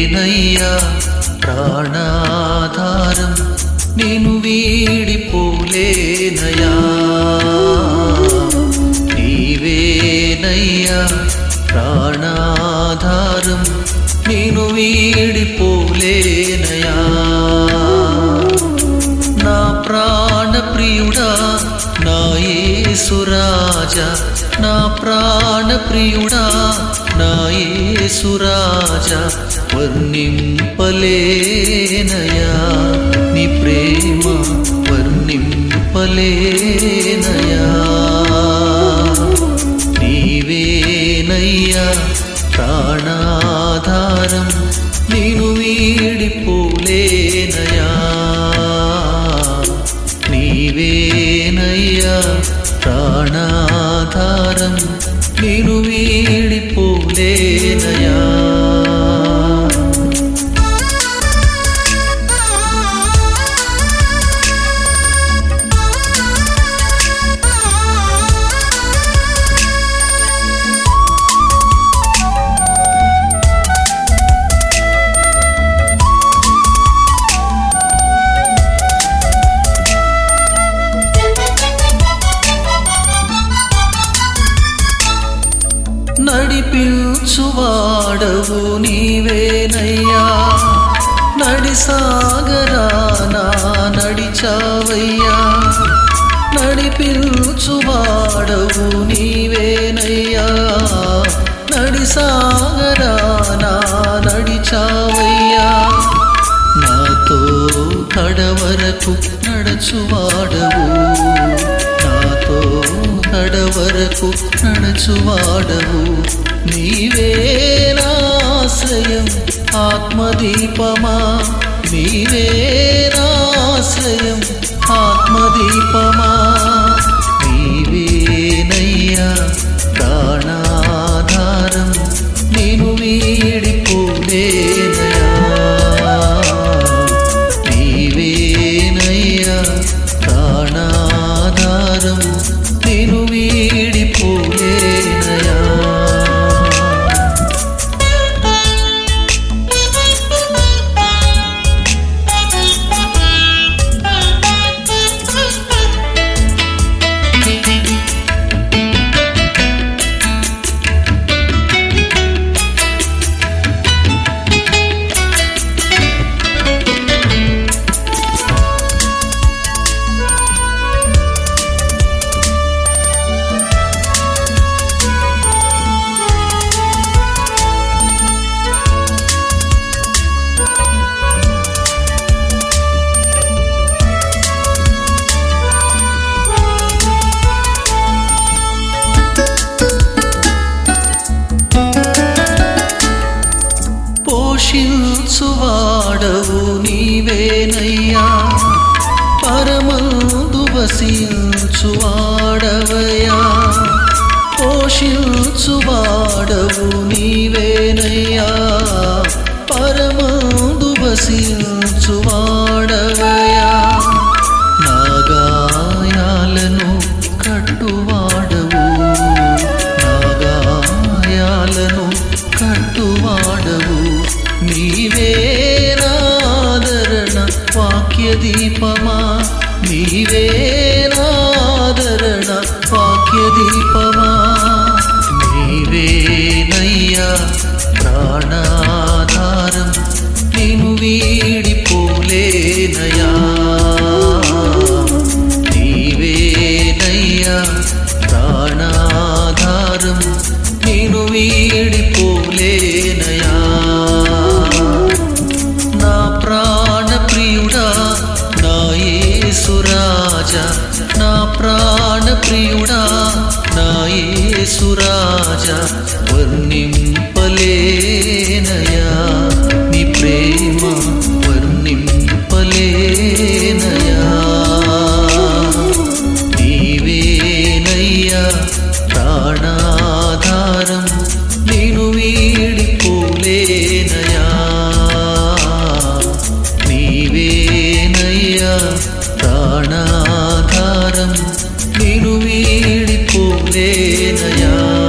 నీవేనయ్యా ప్రాణాధారం నేను వీడిపోలేనయా నీవేనయ్యా ప్రాణాధారం నేను వీడిపోలేనయా నా ప్రాణ ప్రియుడా నా యేసురాజా నా ప్రాణ ప్రియుడా నా యేసురాజా వర్ణింపలేనయా నీ ప్రేమ వర్ణింపలేనయా నీవేనయ్యా ప్రాణాధారం నేను వీడిపోలేనయా నీవేనయ్యా ప్రాణాధారం నేను వీడిపోలేనయా నడిపించువాడవు నీవేనయ్యా నడిసాగరానా నడిచావయ్యా నడిపించువాడవు నీవేనయ్యా నడిసాగరానా నడిచావయ్యా నాతో కడవరకు నడచువాడవు నాతో కడవరకు నడచువాడవు నీవేనాశ్రయం ఆత్మదీపమా నీవేనాశ్రయం ఆత్మదీపమా నీవేనయ్యా ప్రాణాధారం నేను వీడిపోలేనయా నీవేనయ్యా ప్రాణాధారం నేను వీడిపోలేనయా పోషించువాడవు నీవేనయ్యా పరమందు వసించువాడవయ్యా పోషించువాడవు నీవేనయ్యా పరమందు వసించువాడవయ్యా నా గాయాలను కట్టువాడవు నా గాయాలను కట్టువాడవు నీవేనాదరణ వాక్య దీపమా నీవేనాదరణ వాక్య దీపమా నీవేనయ్యా ప్రాణాధారం నేను వీడిపోలేనయా నీవేనయ్యా ప్రాణాధారం నేను వీడిపోలేనయా నా ప్రాణ ప్రియుడా నా యేసురాజా నా ప్రాణ ప్రియుడా నా యేసురాజా వర్ణింపలేనయా నీ ప్రేమ వర్ణింపలేనయా నీవేనయ్యా ప్రాణాధారం నేను వీడిపోలేనయా నీవేనయ్యా ప్రాణాధారం నేను వీడిపోలేనయా